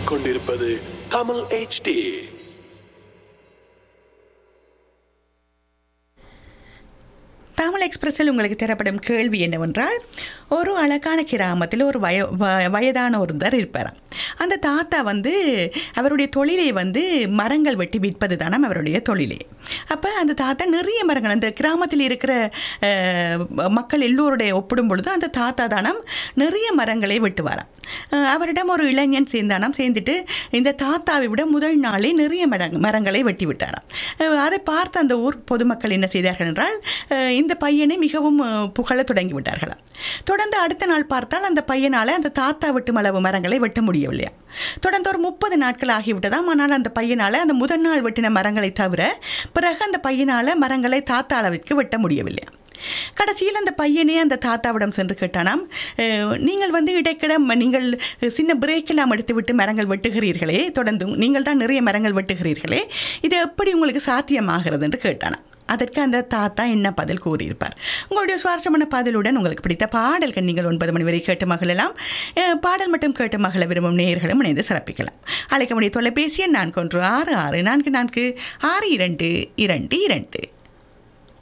கேட்டுக்கொண்டிருப்பது தமிழ் HD தமிழ் எக்ஸ்பிரஸில் உங்களுக்கு தரப்படும் கேள்வி என்னவென்றால் ஒரு அழகான கிராமத்தில் ஒரு வய வ- வயதான ஒருத்தர் இருப்பாராம் அந்த தாத்தா வந்து அவருடைய தொழிலை வந்து மரங்கள் வெட்டி விற்பது தானே அவருடைய தொழிலே அப்போ அந்த தாத்தா நிறைய மரங்கள் அந்த கிராமத்தில் இருக்கிற அஹ், மக்கள் எல்லோருடைய ஒப்பிடும் பொழுது அந்த தாத்தா தானம் நிறைய மரங்களை வெட்டுவாராம் அஹ், அவரிடம் ஒரு இளைஞன் சேர்ந்தானாம் சேர்ந்துட்டு இந்த தாத்தாவை விட முதல் நாளே நிறைய மரங் மரங்களை வெட்டி விட்டாராம் அஹ், அதை பார்த்த அந்த ஊர் பொதுமக்கள் என்ன செய்தார்கள் என்றால் அஹ், இந்த பையனை மிகவும் அஹ், புகழத் தொடங்கி விட்டார்களாம் தொடர்ந்து அடுத்த நாள் பார்த்தால் அந்த பையனால் அந்த தாத்தா வெட்டும் அளவு மரங்களை வெட்ட முடியவில்லையா தொடர்ந்து ஒரு முப்பது நாட்கள் ஆகிவிட்டதாம் ஆனால் அந்த பையனால் அந்த முதல் நாள் வெட்டின மரங்களை தவிர பிறகு அந்த பையனால் மரங்களை தாத்தா அளவிற்கு வெட்ட முடியவில்லையா கடைசியில் அந்த பையனே அந்த தாத்தாவிடம் சென்று கேட்டானாம் "அஹ், நீங்கள் வந்து இடைக்கிட ம- நீங்கள் சின்ன பிரேக் எல்லாம் எடுத்துவிட்டு மரங்கள் வெட்டுகிறீர்களே தொடர்ந்து நீங்கள் தான் நிறைய மரங்கள் வெட்டுகிறீர்களே இது எப்படி உங்களுக்கு சாத்தியமாகிறது என்று கேட்டானாம் அதற்கு அந்த தாத்தா என்ன பதில் கூறியிருப்பார் உங்களுடைய சுவாரஸ்யமான பதிலுடன் உங்களுக்கு பிடித்த பாடல்கள் நீங்கள் ஒன்பது மணி வரை கேட்டு மகிழலாம் அஹ், பாடல் மட்டும் கேட்டு மகிழ விரும்பும் நேயர்களும் இணைந்து சிறப்பிக்கலாம் அழைக்க முடிய தொலைபேசி எண் நான்கு ஒன்று ஆறு ஆறு நான்கு நான்கு ஆறு இரண்டு இரண்டு இரண்டு